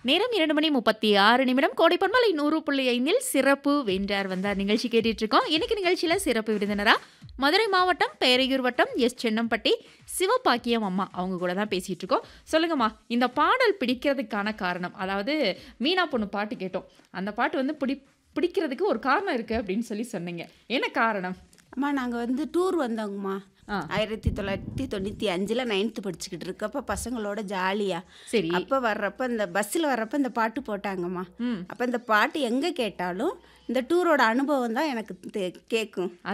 நேரம் இரண்டு மணி முப்பத்தி ஆறு நிமிடம் கோடைப்பன்மலை நூறு புள்ளி ஐந்தில் சிறப்பு வென்றார் வந்தார் நிகழ்ச்சி கேட்டுட்டு இருக்கோம் இன்னைக்கு நிகழ்ச்சியில சிறப்பு விருந்தினரா மதுரை மாவட்டம் பேரையூர் வட்டம் எஸ் சென்னம்பட்டி சிவபாக்கியம் அம்மா அவங்க கூட தான் பேசிட்டு இருக்கோம் சொல்லுங்கம்மா இந்த பாடல் பிடிக்கிறதுக்கான காரணம் அதாவது மீனா பொண்ணு பாட்டு கேட்டோம் அந்த பாட்டு வந்து பிடி பிடிக்கிறதுக்கு ஒரு காரணம் இருக்கு அப்படின்னு சொல்லி சொன்னீங்க என்ன காரணம் அம்மா நாங்கள் வந்து டூர் வந்தோங்கம்மா ஆ. ஆயிரத்தி தொள்ளாயிரத்தி தொண்ணூற்றி அஞ்சில் நைன்த்து படிச்சுக்கிட்டு இருக்கப்ப பசங்களோட ஜாலியாக சரி அப்போ வர்றப்ப இந்த பஸ்ஸில் வர்றப்ப இந்த பாட்டு போட்டாங்கம்மா ம் அப்போ இந்த பாட்டு எங்கே கேட்டாலும் இந்த டூரோட அனுபவம் தான் எனக்கு தெ- கேட்கும்